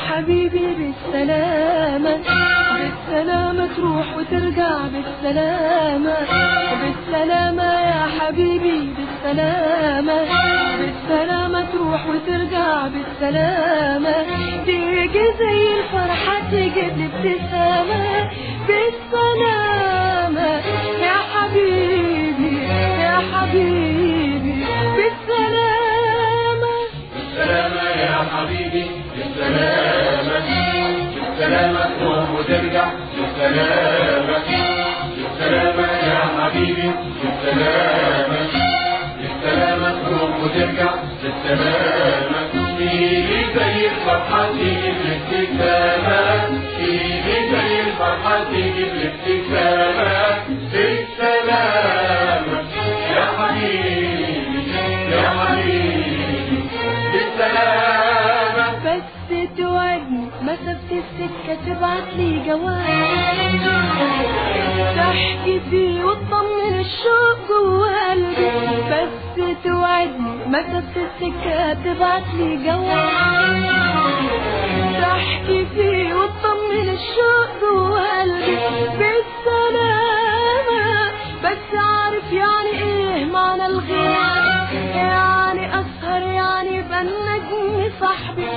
حبيبي بالسلامة بالسلامة تروح وترجع بالسلامة بالسلامة يا حبيبي بالسلامة بالسلامة تروح وترجع بالسلامة تيجي زي الفرحة تيجي بابتسامة بالسلامة يا حبيبي يا حبيبي بالسلامة بالسلامة يا حبيبي بالسلامة بالسلامة تروح وترجع بالسلامة بالسلامة يا حبيبي بالسلامة بالسلامة تروح وترجع بالسلامة تيجي زي الفرحة تيجي بالابتسامة تيجي زي الفرحة تيجي بالابتسامة بالسلامة يا حبيبي يا حبيبي بالسلامة بس توعدني مسافة السكة تبعت لي جواب تحكي فيه وتطمن الشوق جوا قلبي بس توعدني مسافة السكة تبعت لي جواب تحكي فيه وتطمن الشوق جوا قلبي بالسلامة بس عارف يعني ايه معنى الغياب يعني اسهر يعني يبقى النجم صاحبي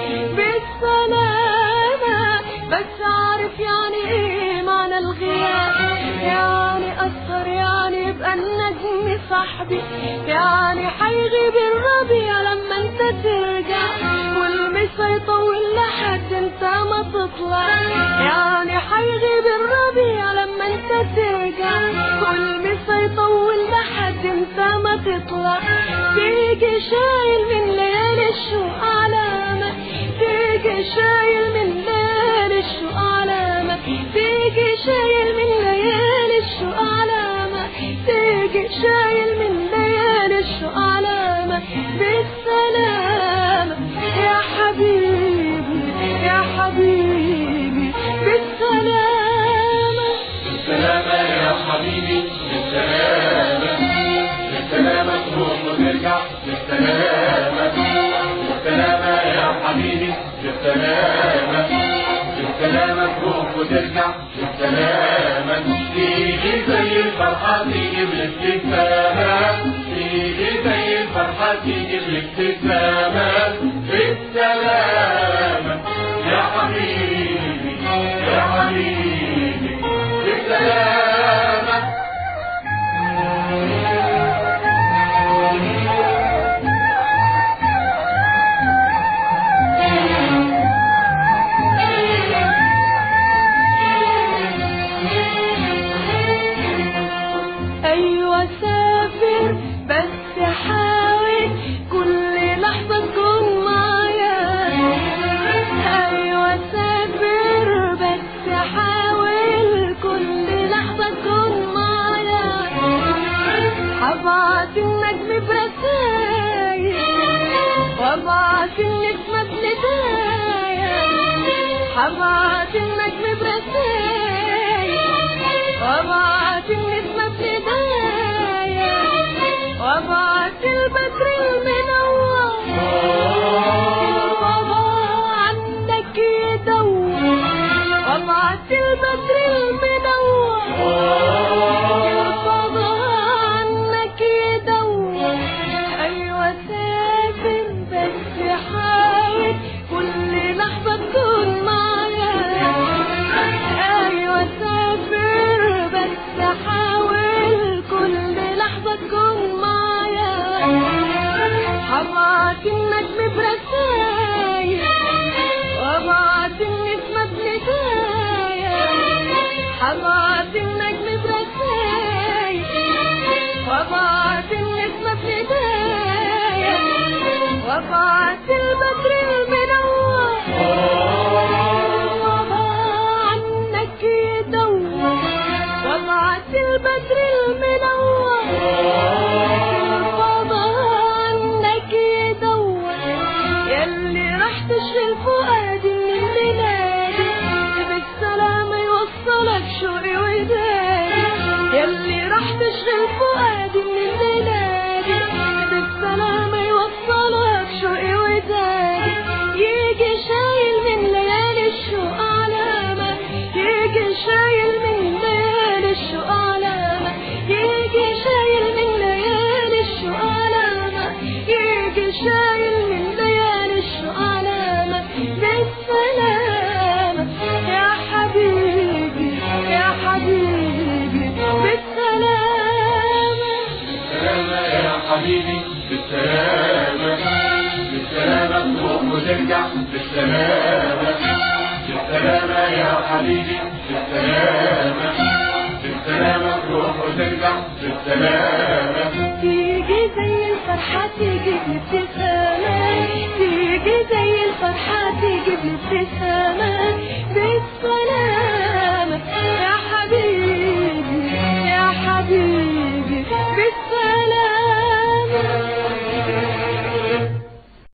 بالسلامة بس عارف يعني ايه معنى الغياب يعني اسهر يعني يبقى النجم صاحبي يعني حيغيب الربيع لما انت ترجع والمسا يطول لحد انت ما تطلع يعني حيغيب الربيع لما انت ترجع والمسا يطول لحد انت ما تطلع تيجي شايل من ليالي الشوق علامة تيجي شايل من ليالي الشوق علامة تيجي شايل من ليالي الشوق علامة تيجي شايل من ليالي الشوق علامة بالسلامة يا حبيبي يا حبيبي بالسلامة بالسلامة يا حبيبي بالسلامة بالسلامة تروح وترجع بالسلامة بالسلامة يا حبيبي بالسلامة بالسلامة تروح وترجع بالسلامة تيجي زي الفرحة تيجي بالابتسامة تيجي زي الفرحة تيجي بالابتسامة بالسلامة يا حبيبي يا حبيبي بالسلامة ايوه سافر بس حاول كل لحظة تكون معايا ايوه سافر بس حاول كل لحظة تكون معايا هبعت النجم برسايل وابعت النجمة بندايا هبعت النجم برسايل وابعت النجمة بندايا وابعت البدر المنور الفضاء عنك يدور وابعت البدر المنور الفضاء عنك يدور ايوه سافر بس حاول كل لحظة تكون معايا ايوه سافر بس حاول كل لحظة تكون معايا هبعت النجم برسايل وابعت النسمة بندايا حبيبي بالسلامة بالسلامة تروح وترجع بالسلامة بالسلامة يا حبيبي بالسلامة بالسلامة تروح وترجع بالسلامة تيجي زي الفرحة تيجي بابتسامة تيجي زي الفرحة تيجي بابتسامة